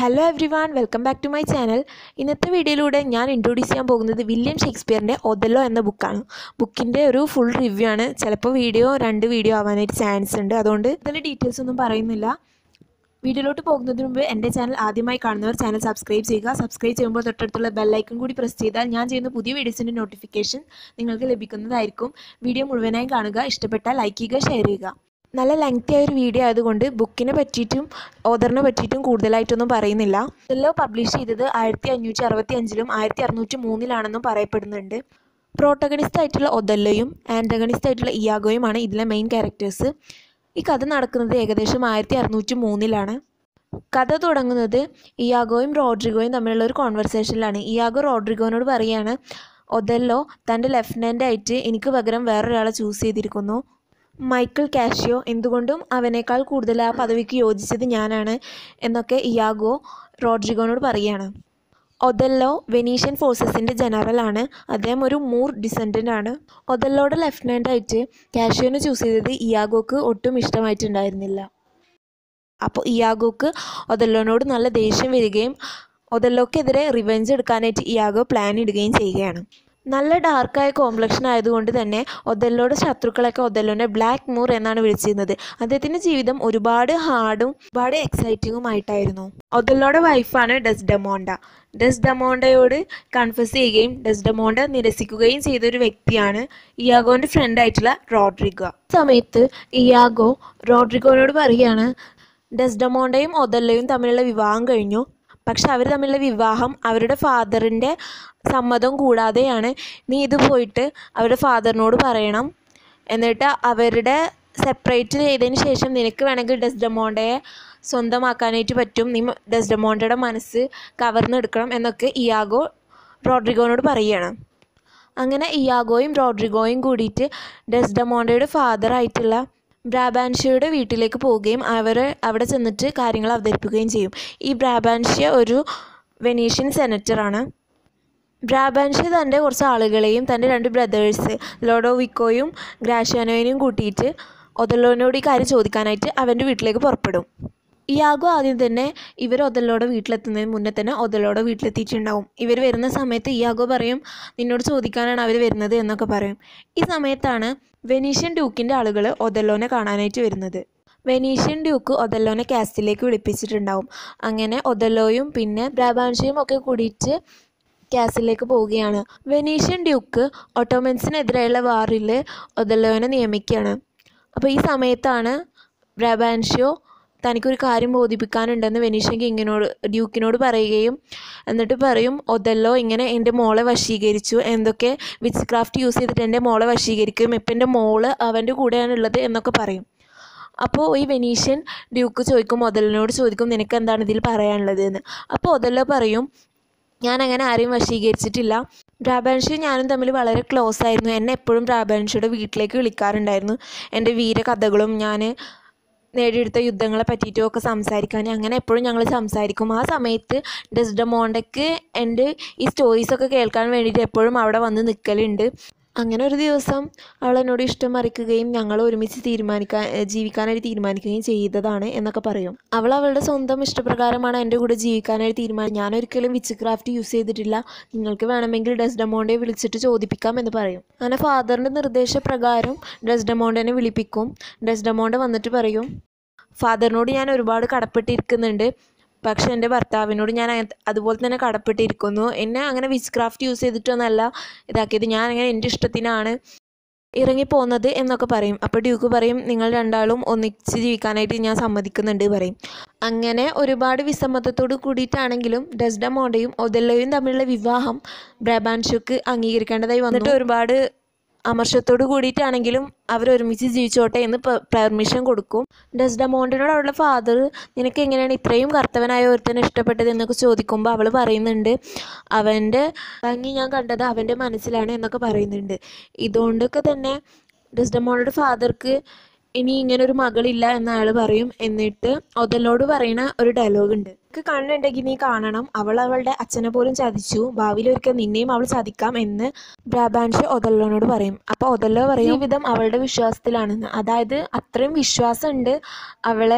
hello everyone welcome back to my channel ഇന്നത്തെ വീഡിയോയിലൂടെ ഞാൻ ഇൻട്രൊഡ്യൂസ് ചെയ്യാൻ പോകുന്നത് വില്യം ഷേക്സ്പിയറിൻ്റെ ഒതല്ലോ എന്ന ബുക്കാണ് ബുക്കിൻ്റെ ഒരു ഫുൾ റിവ്യൂ ആണ് ചിലപ്പോൾ വീഡിയോ രണ്ട് വീഡിയോ ആവാനായിട്ട് ചാൻസ് ഉണ്ട് അതുകൊണ്ട് ഇതിൻ്റെ ഡീറ്റെയിൽസ് ഒന്നും പറയുന്നില്ല വീഡിയോയിലോട്ട് പോകുന്നതിന് മുമ്പ് എൻ്റെ ചാനൽ ആദ്യമായി കാണുന്നവർ ചാനൽ സബ്സ്ക്രൈബ് ചെയ്യുക സബ്സ്ക്രൈബ് ചെയ്യുമ്പോൾ തൊട്ടടുത്തുള്ള ബെല്ലൈക്കൺ കൂടി പ്രസ് ചെയ്താൽ ഞാൻ ചെയ്യുന്ന പുതിയ വീഡിയോസിൻ്റെ നോട്ടിഫിക്കേഷൻ നിങ്ങൾക്ക് ലഭിക്കുന്നതായിരിക്കും വീഡിയോ മുഴുവനായി കാണുക ഇഷ്ടപ്പെട്ടാൽ ലൈക്ക് ചെയ്യുക ഷെയർ ചെയ്യുക നല്ല ലെങ്തി ആയ ഒരു വീഡിയോ ആയതുകൊണ്ട് ബുക്കിനെ പറ്റിയിട്ടും ഓദറിനെ പറ്റിയിട്ടും കൂടുതലായിട്ടൊന്നും പറയുന്നില്ല ഇതെല്ലാം പബ്ലിഷ് ചെയ്തത് ആയിരത്തി അഞ്ഞൂറ്റി അറുപത്തി അഞ്ചിലും ആയിരത്തി അറുന്നൂറ്റി മൂന്നിലാണെന്നും പറയപ്പെടുന്നുണ്ട് പ്രോട്ടഗണിസ്റ്റ് ആയിട്ടുള്ള ഒതല്ലയും ആൻറ്റഗണിസ്റ്റ് ആയിട്ടുള്ള ഇയാഗോയുമാണ് ഇതിലെ മെയിൻ ക്യാരക്ടേഴ്സ് ഈ കഥ നടക്കുന്നത് ഏകദേശം ആയിരത്തി അറുന്നൂറ്റി മൂന്നിലാണ് കഥ തുടങ്ങുന്നത് ഇയാഗോയും റോഡ്രിഗോയും തമ്മിലുള്ള ഒരു കോൺവെർസേഷനിലാണ് ഇയാഗോ റോഡ്രിഗോനോട് പറയാണ് ഒതല്ലോ തൻ്റെ ലെഫ്റ്റനൻ്റ് ആയിട്ട് എനിക്ക് പകരം വേറൊരാളെ ചൂസ് ചെയ്തിരിക്കുന്നു മൈക്കിൾ കാഷ്യോ എന്തുകൊണ്ടും അവനേക്കാൾ കൂടുതൽ ആ പദവിക്ക് യോജിച്ചത് ഞാനാണ് എന്നൊക്കെ ഇയാഗോ റോഡ്രിഗോനോട് പറയാണ് ഒതല്ലോ വെനീഷ്യൻ ഫോഴ്സസിൻ്റെ ജനറലാണ് അദ്ദേഹം ഒരു മൂർ ഡിസെൻഡൻ്റ് ആണ് ഒതല്ലോയുടെ ലെഫ്റ്റനൻ്റ് ആയിട്ട് കാഷ്യോനെ ചൂസ് ചെയ്തത് ഇയാഗോക്ക് ഒട്ടും ഇഷ്ടമായിട്ടുണ്ടായിരുന്നില്ല അപ്പോൾ ഇയാഗോക്ക് ഒതല്ലോനോട് നല്ല ദേഷ്യം വരികയും ഒതല്ലോക്കെതിരെ റിവെഞ്ച് എടുക്കാനായിട്ട് ഇയാഗോ പ്ലാൻ ഇടുകയും ചെയ്യുകയാണ് നല്ല ഡാർക്കായ കോംപ്ലക്ഷൻ ആയതുകൊണ്ട് തന്നെ ഒതല്ലോയുടെ ശത്രുക്കളൊക്കെ ഒതല്ലോനെ ബ്ലാക്ക് മൂർ എന്നാണ് വിളിച്ചിരുന്നത് അദ്ദേഹത്തിൻ്റെ ജീവിതം ഒരുപാട് ഹാർഡും ഒരുപാട് എക്സൈറ്റിങ്ങും ആയിട്ടായിരുന്നു ഒതല്ലോയുടെ വൈഫാണ് ഡെസ്ഡമോണ്ട ഡെസ്ഡമോണ്ടയോട് കൺഫസ് ചെയ്യുകയും ഡെസ്ഡമോണ്ട നിരസിക്കുകയും ചെയ്ത ഒരു വ്യക്തിയാണ് ഇയാഗോൻ്റെ ഫ്രണ്ട് ആയിട്ടുള്ള റോഡ്രിഗോ സമയത്ത് ഇയാഗോ റോഡ്രിഗോനോട് പറയുകയാണ് ഡെസ്ഡമോണ്ടയും ഒതല്ലയും തമ്മിലുള്ള വിവാഹം കഴിഞ്ഞു പക്ഷെ അവർ തമ്മിലുള്ള വിവാഹം അവരുടെ ഫാദറിൻ്റെ സമ്മതം കൂടാതെയാണ് നീ ഇത് പോയിട്ട് അവരുടെ ഫാദറിനോട് പറയണം എന്നിട്ട് അവരുടെ സെപ്പറേറ്റ് ചെയ്തതിന് ശേഷം നിനക്ക് വേണമെങ്കിൽ ഡെസ്ഡമോണ്ടയെ സ്വന്തമാക്കാനായിട്ട് പറ്റും നീ ഡെസ്ഡമോണ്ടയുടെ മനസ്സ് കവർന്നെടുക്കണം എന്നൊക്കെ ഇയാഗോ റോഡ്രിഗോനോട് പറയുകയാണ് അങ്ങനെ ഇയാഗോയും റോഡ്രിഗോയും കൂടിയിട്ട് ഡെസ്ഡമോണ്ടയുടെ ഫാദറായിട്ടുള്ള ബ്രാബാൻഷ്യയുടെ വീട്ടിലേക്ക് പോവുകയും അവർ അവിടെ ചെന്നിട്ട് കാര്യങ്ങൾ അവതരിപ്പിക്കുകയും ചെയ്യും ഈ ബ്രാബാൻഷ്യ ഒരു വെനീഷ്യൻ സെനറ്ററാണ് ബ്രാബാൻഷ്യ തൻ്റെ കുറച്ച് ആളുകളെയും തൻ്റെ രണ്ട് ബ്രദേഴ്സ് ലോഡോവിക്കോയും ഗ്രാഷ്യാനോയിനെയും കൂട്ടിയിട്ട് ഒതല്ലോനോട് ഈ കാര്യം ചോദിക്കാനായിട്ട് അവൻ്റെ വീട്ടിലേക്ക് പുറപ്പെടും ഇയാഗോ ആദ്യം തന്നെ ഇവർ ഒതല്ലോടെ വീട്ടിലെത്തുന്നതിന് മുന്നേ തന്നെ ഒതല്ലോടെ വീട്ടിലെത്തിയിട്ടുണ്ടാവും ഇവർ വരുന്ന സമയത്ത് ഇയാഗോ പറയും നിന്നോട് ചോദിക്കാനാണ് അവർ വരുന്നത് എന്നൊക്കെ പറയും ഈ സമയത്താണ് വെനീഷ്യൻ ഡ്യൂക്കിൻ്റെ ആളുകൾ ഒതല്ലോനെ കാണാനായിട്ട് വരുന്നത് വെനീഷ്യൻ ഡ്യൂക്ക് ഒതല്ലോനെ കാസ്റ്റിലേക്ക് വിളിപ്പിച്ചിട്ടുണ്ടാവും അങ്ങനെ ഒതല്ലോയും പിന്നെ ബ്രാബാൻഷ്യയും ഒക്കെ കൂടിയിട്ട് കാസിലേക്ക് പോവുകയാണ് വെനീഷ്യൻ ഡ്യൂക്ക് ഒട്ടോമൻസിനെതിരെയുള്ള വാറിൽ ഒതല്ലോനെ നിയമിക്കുകയാണ് അപ്പോൾ ഈ സമയത്താണ് ബ്രാബാൻഷ്യോ തനിക്കൊരു കാര്യം ബോധിപ്പിക്കാനുണ്ടെന്ന് വെനീഷ്യൻ കിങ്ങിനോട് ഡ്യൂക്കിനോട് പറയുകയും എന്നിട്ട് പറയും ഒതല്ലോ ഇങ്ങനെ എൻ്റെ മോളെ വശീകരിച്ചു എന്തൊക്കെ വിച്ച് ക്രാഫ്റ്റ് യൂസ് ചെയ്തിട്ട് എൻ്റെ മോളെ വശീകരിക്കും ഇപ്പം എൻ്റെ മോള് അവൻ്റെ കൂടെയാണുള്ളത് എന്നൊക്കെ പറയും അപ്പോൾ ഈ വെനീഷ്യൻ ഡ്യൂക്ക് ചോദിക്കും ഒതലിനോട് ചോദിക്കും നിനക്ക് എന്താണ് ഇതിൽ പറയാനുള്ളത് എന്ന് അപ്പോൾ ഒതല്ലോ പറയും ഞാൻ അങ്ങനെ ആരെയും വശീകരിച്ചിട്ടില്ല ബ്രാബാൻഷി ഞാനും തമ്മിൽ വളരെ ക്ലോസ് ആയിരുന്നു എന്നെ എപ്പോഴും ബ്രാബാൻഷിയുടെ വീട്ടിലേക്ക് വിളിക്കാറുണ്ടായിരുന്നു എൻ്റെ വീരകഥകളും ഞാൻ നേടിയെടുത്ത യുദ്ധങ്ങളെ പറ്റിയിട്ടും ഒക്കെ സംസാരിക്കാൻ അങ്ങനെ എപ്പോഴും ഞങ്ങൾ സംസാരിക്കും ആ സമയത്ത് ഡെസ്ഡമോണ്ടയ്ക്ക് എൻ്റെ ഈ സ്റ്റോറീസൊക്കെ കേൾക്കാൻ വേണ്ടിയിട്ട് എപ്പോഴും അവിടെ വന്ന് നിൽക്കലുണ്ട് അങ്ങനെ ഒരു ദിവസം അവൾ എന്നോട് ഇഷ്ടം മറിക്കുകയും ഞങ്ങൾ ഒരുമിച്ച് തീരുമാനിക്കാൻ ജീവിക്കാനായിട്ട് തീരുമാനിക്കുകയും ചെയ്തതാണ് എന്നൊക്കെ പറയും അവൾ അവളുടെ സ്വന്തം ഇഷ്ടപ്രകാരമാണ് എൻ്റെ കൂടെ ജീവിക്കാനായിട്ട് തീരുമാനം ഞാൻ ഒരിക്കലും വിച്ച് ക്രാഫ്റ്റ് യൂസ് ചെയ്തിട്ടില്ല നിങ്ങൾക്ക് വേണമെങ്കിൽ ഡെസ്ഡമോണ്ടയെ വിളിച്ചിട്ട് ചോദിപ്പിക്കാം എന്ന് പറയും അങ്ങനെ ഫാദറിൻ്റെ നിർദ്ദേശപ്രകാരം ഡെസ്ഡമോണ്ടനെ വിളിപ്പിക്കും ഡെസ്ഡമോണ്ട വന്നിട്ട് പറയും ഫാദറിനോട് ഞാൻ ഒരുപാട് കടപ്പെട്ടിരിക്കുന്നുണ്ട് പക്ഷെ എൻ്റെ ഭർത്താവിനോട് ഞാൻ അതുപോലെ തന്നെ കടപ്പെട്ടിരിക്കുന്നു എന്നെ അങ്ങനെ വിച്ച് ക്രാഫ്റ്റ് യൂസ് ചെയ്തിട്ടൊന്നല്ല ഇതാക്കിയത് ഞാൻ അങ്ങനെ എൻ്റെ ഇഷ്ടത്തിനാണ് ഇറങ്ങിപ്പോകുന്നത് എന്നൊക്കെ പറയും അപ്പോൾ ഡ്യൂക്ക് പറയും നിങ്ങൾ രണ്ടാളും ഒന്നിച്ച് ജീവിക്കാനായിട്ട് ഞാൻ സമ്മതിക്കുന്നുണ്ട് പറയും അങ്ങനെ ഒരുപാട് വിസമ്മതത്തോട് കൂടിയിട്ടാണെങ്കിലും ഡെസ്ഡമോണ്ടയും ഒതല്ലയും തമ്മിലുള്ള വിവാഹം ബ്രബാൻഷുക്ക് അംഗീകരിക്കേണ്ടതായി വന്നിട്ട് ഒരുപാട് അമർഷത്തോട് കൂടിയിട്ടാണെങ്കിലും അവർ ഒരുമിച്ച് ജീവിച്ചോട്ടെ എന്ന് പെർമിഷൻ കൊടുക്കും ഡെസ്ഡമോണ്ടിനോട് അവളുടെ ഫാദർ നിനക്ക് എങ്ങനെയാണ് ഇത്രയും കർത്തവനായ ഒരുത്തനെ ഇഷ്ടപ്പെട്ടത് എന്നൊക്കെ ചോദിക്കുമ്പോൾ അവൾ പറയുന്നുണ്ട് അവൻ്റെ ഭംഗി ഞാൻ കണ്ടത് അവൻ്റെ മനസ്സിലാണ് എന്നൊക്കെ പറയുന്നുണ്ട് ഇതുകൊണ്ടൊക്കെ തന്നെ ഡെസ്ഡമോണ്ടയുടെ ഫാദർക്ക് ഇനി ഇങ്ങനെ ഒരു മകളില്ല എന്ന് അയാൾ പറയും എന്നിട്ട് ഒതലോട് പറയുന്ന ഒരു ഡയലോഗ് ഉണ്ട് എനിക്ക് കണ്ണുണ്ടെങ്കിൽ നീ കാണണം അവൾ അവളുടെ അച്ഛനെ പോലും ചതിച്ചു ഭാവിയിൽ ഒരിക്കൽ നിന്നെയും അവൾ ചതിക്കാം എന്ന് ബ്രാബാൻഷ് ഒതല്ലോനോട് പറയും അപ്പോൾ ഒതല്ലോ പറയും ജീവിതം അവളുടെ വിശ്വാസത്തിലാണെന്ന് അതായത് അത്രയും വിശ്വാസമുണ്ട് അവളെ